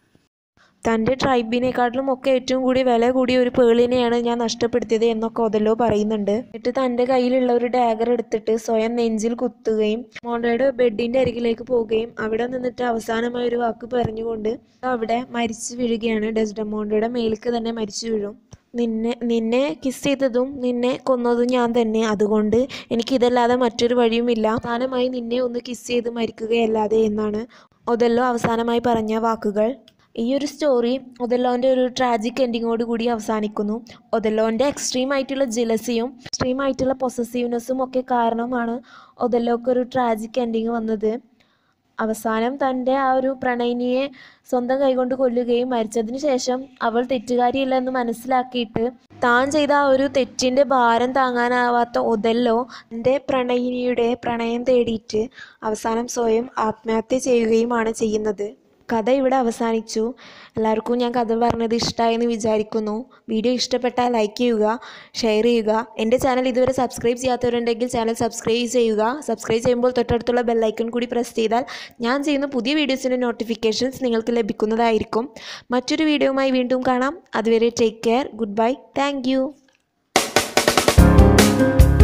തൻ്റെ ട്രൈബിനെക്കാട്ടിലും ഒക്കെ ഏറ്റവും കൂടി വില കൂടിയ ഒരു പേളിനെയാണ് ഞാൻ നഷ്ടപ്പെടുത്തിയത് എന്നൊക്കെ ഒതല്ലോ പറയുന്നുണ്ട് എന്നിട്ട് തൻ്റെ കയ്യിലുള്ള ഒരു ഡാഗർ എടുത്തിട്ട് സ്വയം നെഞ്ചിൽ കുത്തുകയും മോണ്ടയുടെ ബെഡിൻ്റെ അരികിലേക്ക് പോവുകയും അവിടെ നിന്നിട്ട് അവസാനമായ ഒരു വാക്ക് പറഞ്ഞുകൊണ്ട് അവിടെ മരിച്ചു വീഴുകയാണ് ഡെസ്ഡമോണ്ടയുടെ മേലേക്ക് തന്നെ മരിച്ചു വീഴും നിന്നെ നിന്നെ കിസ് ചെയ്തതും നിന്നെ കൊന്നതും ഞാൻ തന്നെ അതുകൊണ്ട് എനിക്കിതല്ലാതെ മറ്റൊരു വഴിയുമില്ല അവസാനമായി നിന്നെ ഒന്ന് കിസ് ചെയ്ത് മരിക്കുകയല്ലാതെ എന്നാണ് ഒതല്ലോ അവസാനമായി പറഞ്ഞ വാക്കുകൾ ഈ ഒരു സ്റ്റോറി ഒതല്ലോൻ്റെ ഒരു ട്രാജിക് എൻഡിങ്ങോട് കൂടി അവസാനിക്കുന്നു ഒതല്ലോൻ്റെ എക്സ്ട്രീം ആയിട്ടുള്ള ജലസിയും എക്സ്ട്രീം ആയിട്ടുള്ള പൊസസീവ്നെസ്സും ഒക്കെ കാരണമാണ് ഒതല്ലോക്ക് ഒരു ട്രാജിക് എൻഡിങ് വന്നത് അവസാനം തൻ്റെ ആ ഒരു പ്രണയിനിയെ സ്വന്തം കൈകൊണ്ട് കൊല്ലുകയും മരിച്ചതിന് ശേഷം അവൾ തെറ്റുകാരിയല്ലെന്ന് മനസ്സിലാക്കിയിട്ട് താൻ ചെയ്ത ആ ഒരു തെറ്റിൻ്റെ ഭാരം താങ്ങാനാവാത്ത ഒതല്ലോ തൻ്റെ പ്രണയിനിയുടെ പ്രണയം തേടിയിട്ട് അവസാനം സ്വയം ആത്മഹത്യ ചെയ്യുകയുമാണ് ചെയ്യുന്നത് കഥ ഇവിടെ അവസാനിച്ചു എല്ലാവർക്കും ഞാൻ കഥ പറഞ്ഞത് ഇഷ്ടമായെന്ന് വിചാരിക്കുന്നു വീഡിയോ ഇഷ്ടപ്പെട്ടാൽ ലൈക്ക് ചെയ്യുക ഷെയർ ചെയ്യുക എൻ്റെ ചാനൽ ഇതുവരെ സബ്സ്ക്രൈബ് ചെയ്യാത്തവരുണ്ടെങ്കിൽ ചാനൽ സബ്സ്ക്രൈബ് ചെയ്യുക സബ്സ്ക്രൈബ് ചെയ്യുമ്പോൾ തൊട്ടടുത്തുള്ള ബെല്ലൈക്കൺ കൂടി പ്രസ് ചെയ്താൽ ഞാൻ ചെയ്യുന്ന പുതിയ വീഡിയോസിൻ്റെ നോട്ടിഫിക്കേഷൻസ് നിങ്ങൾക്ക് ലഭിക്കുന്നതായിരിക്കും മറ്റൊരു വീഡിയോയുമായി വീണ്ടും കാണാം അതുവരെ take care good bye thank